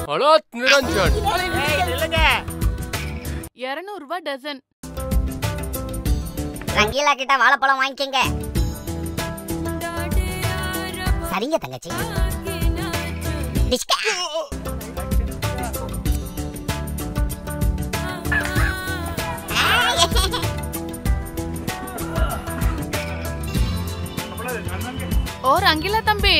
Hello Niranjan இருநூறு ரூபாய் dozen Rangeela கிட்ட வாழைப்பழம் வாங்கிக்கங்க சரிங்க தங்கச்சி டிஸ்கா. ஓ ரங்கிலா தம்பி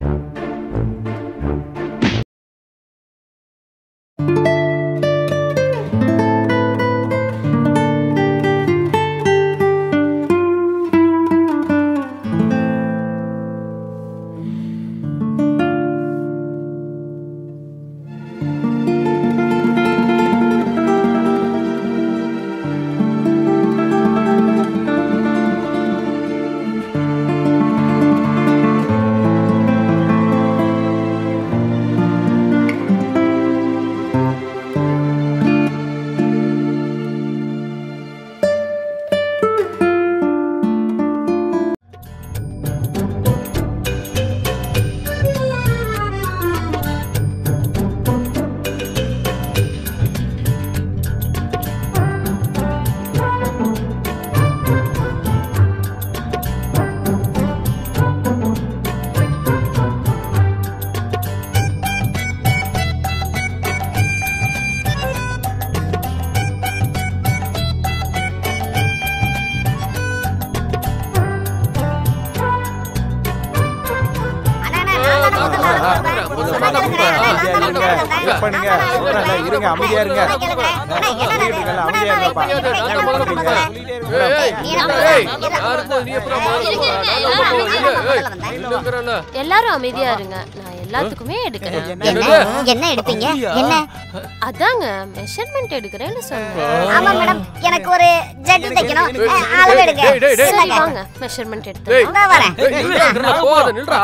அண்ணா, அண்ணா, நான் தான் முதல்ல ஆளை கூப்பிடுறேன். சொன்னா கேளுங்க. நான் தான் முதல்ல ஆளை இருங்க, கூப்பிடுறேன். இருங்க, நான் தான் இருங்க, கூப்பிடுறேன். இருங்க, அமைதியா இருங்க. சொன்னா கேளுங்க. அண்ணா, என்னடா இது? இருக்கல, அண்ணா, அமைதியா நான் இருங்கப்பா. wait பண்றேன். நான் நான் முதல்ல முதல்ல கூப்பிடுறேன். வந்தேன். ஏய், ஏய், நீ ஏய், முதல்ல ஏய், வந்தேன். யாரு போ, நீ எப்பறம் முதல்ல இருங்க, போவ? நான் இருங்க, தான் போவேன். நான் இல்ல, ஏய், முதல்ல வந்தேன். இல்லைங்கிறேன்ல. எல்லாரும் அமைதியா இருங்க நான் எல்லாத்துக்குமே எடுக்கிறேன் என்ன என்ன எடுப்பீங்க என்ன அதாங்க மெஷர்மெண்ட் எடுக்கிறேன்னு சொன்னேன் ஆமா மேடம் எனக்கு ஒரு ஜட்டி தைக்கணும் அஹ், அளவு எடுங்க டேய், டேய், டேய். சரி இல்லைங்க. வாங்க மெஷர்மெண்ட் ஏய், எடுத்து இதோ வரேன் ஏய், நில்றா, நில்றா, போகாத, நில்றா.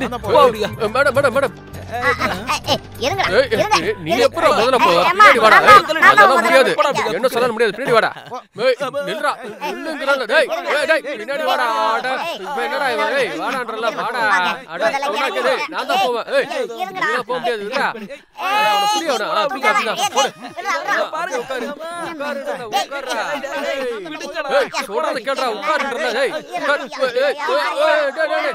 ஏய், மேடம் மேடம் மேடம் அஹ், அஹ், அஹ், ஏய், இருங்கடா ஏய், இருங்க ஏய், நீ எப்பறம் முதல்ல போவ? ஏய், அம்மா, பின்னாடி வாடா. நான் ஏய், தான், நான் தான் அதெல்லாம் முதல்ல முடியாது. போறேன். என்ன சொன்னாலும் முடியாது. பின்னாடி வாடா. ஏய், நில்றா. நில்லுங்கிறல்ல. டேய், ஏய், டேய், பின்னாடி வாடா. அட, இப்ப என்னடா இவன்? ஏய், வாடான்றல்ல, வாடா. அட, உனக்கு டேய், நான் தான் போவேன். ஏய், நீலாம் போக முடியாது, விட்றா. அட, அவனுக்கு புரிய வேணாம். ஆ, அப்படிதான், அப்படிதான். போடு. அப்படியே உட்காரு. உட்காருன்றல, உட்காருடா. ஏய், ஏய், சொல்றத கேளுடா, உட்காருன்றல. ஏய், உட்காரு. ஏய், ஏய், ஏய், டேய், டேய்,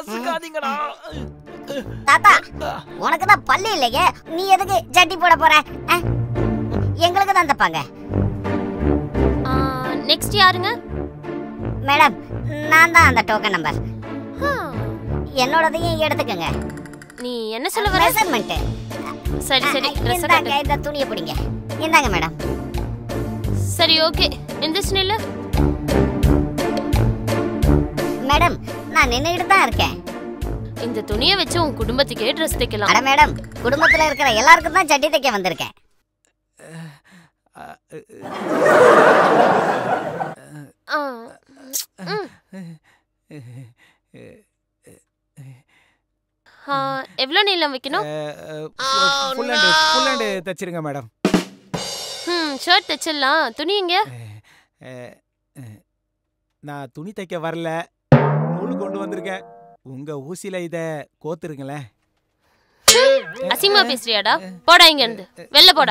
டேய். தாத்தா உனக்கு தான் பல்லு இல்லையே நீ எதுக்கு ஜட்டி போட போற அஹ்? எங்களுக்கு தான் தப்பாங்க நெக்ஸ்ட் யாருங்க மேடம் நான் தான் அந்த டோக்கன் நம்பர் ஆ, என்னோடதையும் எடுத்துக்கோங்க நீ என்ன சொல்ல வர மெஷர்மெண்ட் சரி சரி ட்ரெஸ் இந்தாங்க இந்த துணியை பிடிங்க இந்தாங்க மேடம் சரி ஓகே எந்திரிச்சு நில்லு மேடம் நான் நின்னுகிட்டு தான் இருக்கேன் இந்த துணியை வச்சு உன் குடும்பத்துக்கே ட்ரெஸ் தைக்கலாம் அட மேடம் குடும்பத்துல இருக்கிற எல்லாருக்கும் தான் ஜட்டி தைக்க வந்திருக்கேன் ஆ, ம். ஆ, எவ்வளோ நீளம் வைக்கணும் ஃபுல் ஹேண்ட் ஃபுல் ஹேண்ட் தச்சிருங்க மேடம் ம் ஷர்ட் தைச்சிடலாம் துணி எங்க அஹ், அஹ், நான் துணி தைக்க வரல நூல் கொண்டு வந்திருக்கேன் உங்க ஊசியில இத கோத்துருங்களேன் அசிங்கமா பேசுறியாடா போடா இங்க இருந்து வெளில போடா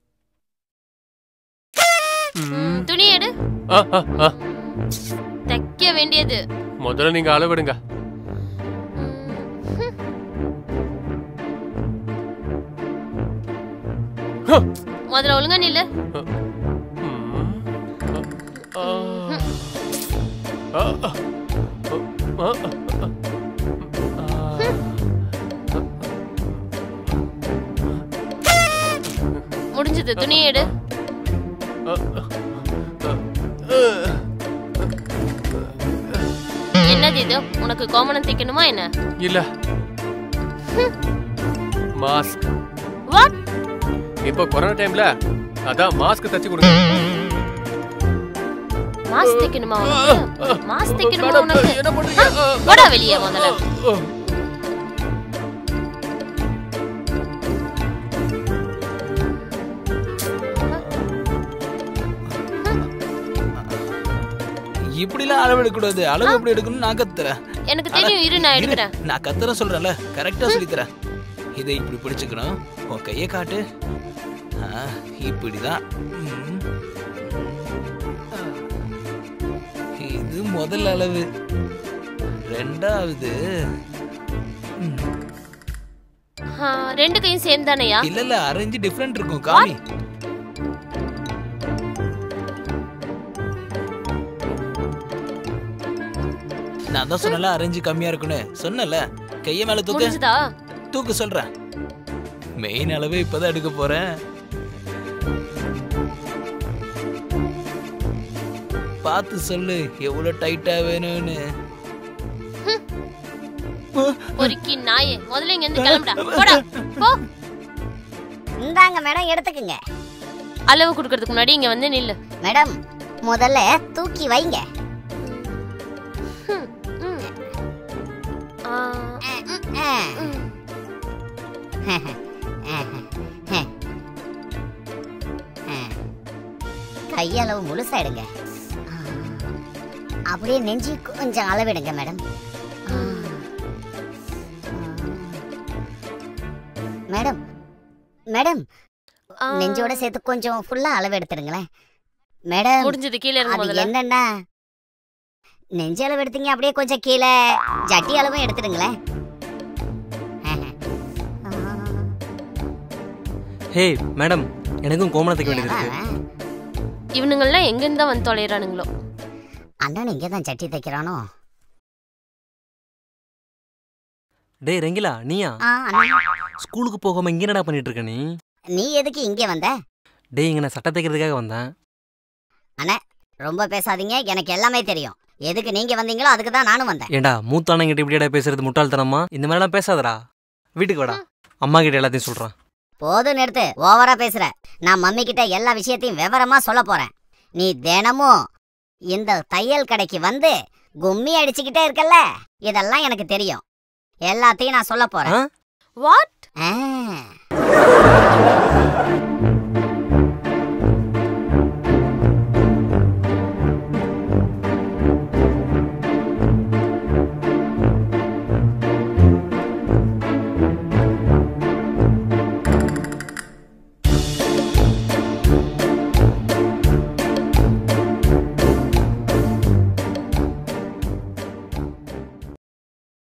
ம், துணி எடு ஆ, ஆ, ஆ. தைக்க வேண்டியது முதல்ல நீங்க அளவிடுங்க ம், முதல்ல ஒழுங்கா நில்லு ஆ. ஆ. ஆ. ஆ. முடிஞ்சது துணி எடு என்னது இது உனக்கு கோமணம் தைக்கணுமா என்ன இல்ல மாஸ்க் வாட் இப்போ கொரோனா டைம்ல அதான் மாஸ்க் தச்சு கொடுங்க மாஸ் தைக்கணுமா உனக்கு மாஸ் தைக்கணுமா மேடம், உனக்கு என்ன பண்றீங்க ஆ, போடா வெளியே முதல்ல ஆ. இப்படிலாம் அளவு எடுக்கக்கூடாது அளவு எப்படி எடுக்கணும்னு நான் கத்துறேன் எனக்கு தெரியும் இரு நான் இரு, எடுக்கிறேன் நான் கத்துறேன் சொல்றேன்ல கரெக்டா சொல்லித்தரேன் இதை இப்படி பிடிச்சுக்கணும் உன் கையை காட்டு ஆ, இப்படிதான் ம். இது முதல் அளவு ரெண்டாவது ம். ஆ, ரெண்டு கையும் சேம் தானையா இல்ல இல்ல அரேஞ்சு டிஃப்ரெண்ட் இருக்கும் காமி நான் தான் சொன்னல அரேஞ்சு கம்மியா இருக்குன்னு சொன்னல கைய மேல தூக்கு முடிஞ்சுதா தூக்கு சொல்றேன் மெயின் அளவே இப்பதான் எடுக்க போறேன் பார்த்து சொல்லு எவ்வளவு டைட்டா வேணும்னு பொறுக்கி நாயே முதல்ல இங்க இருந்து கிளம்புடா போடா போ இந்தாங்க மேடம் எடுத்துக்குங்க அளவு கொடுக்கறதுக்கு முன்னாடி இங்க வந்து நில்லு மேடம் முதல்ல தூக்கி வைங்க ம், ம். ஆ, ஆ. ம். கையளவு முழுசா எடுங்க ஆ. அப்படியே நெஞ்சு கொஞ்சம் அளவிடுங்க மேடம் ஆ. மேடம் மேடம் ஆ. நெஞ்சோட சேர்த்து கொஞ்சம் ஃபுல்லா அளவு எடுத்துடுங்களேன் மேடம் முடிஞ்சது கீழே இருங்க அது முதல்ல என்னன்னா நெஞ்சு அளவு எடுத்தீங்க அப்படியே கொஞ்சம் கீழே ஜட்டி அளவும் எடுத்துடுங்களேன் ஹே மேடம் எனக்கும் கோமணம் தைக்க வேண்டியது இருக்கு இவனுங்கெல்லாம் எங்க இருந்தா வந்து தொலைறானுங்களோ அண்ணன் இங்கே தான் சட்டி தைக்கிறானோ டேய் ரெங்கிலா நீயா ஆ, அண்ணா. ஸ்கூலுக்கு போகாம இங்க என்னடா பண்ணிட்டு இருக்க நீ நீ எதுக்கு இங்கே வந்த டேய் இங்க நான் சட்டை தைக்கிறதுக்காக வந்தேன் ரொம்ப பேசாதீங்க எனக்கு எல்லாமே தெரியும் எதுக்கு நீங்க வந்தீங்களோ அதுக்கு தான் நானும் வந்தேன் ஏண்டா மூத்தானங்கிட்ட இப்படியாடா பேசுறது முட்டாள்தனமா இந்த மாதிரிலாம் பேசாதடா வீட்டுக்கு வாடா அம்மா கிட்ட எல்லாத்தையும் சொல்றேன் போதும் நிறுத்து ஓவரா பேசுற நான் மம்மி கிட்ட எல்லா விஷயத்தையும் விவரமா சொல்ல போறேன் நீ தினமும் இந்த தையல் கடைக்கு வந்து கும்மி அடிச்சுக்கிட்டே இருக்கல்ல இதெல்லாம் எனக்கு தெரியும் எல்லாத்தையும் நான் சொல்ல போறேன் ஆ? வாட் ஆ.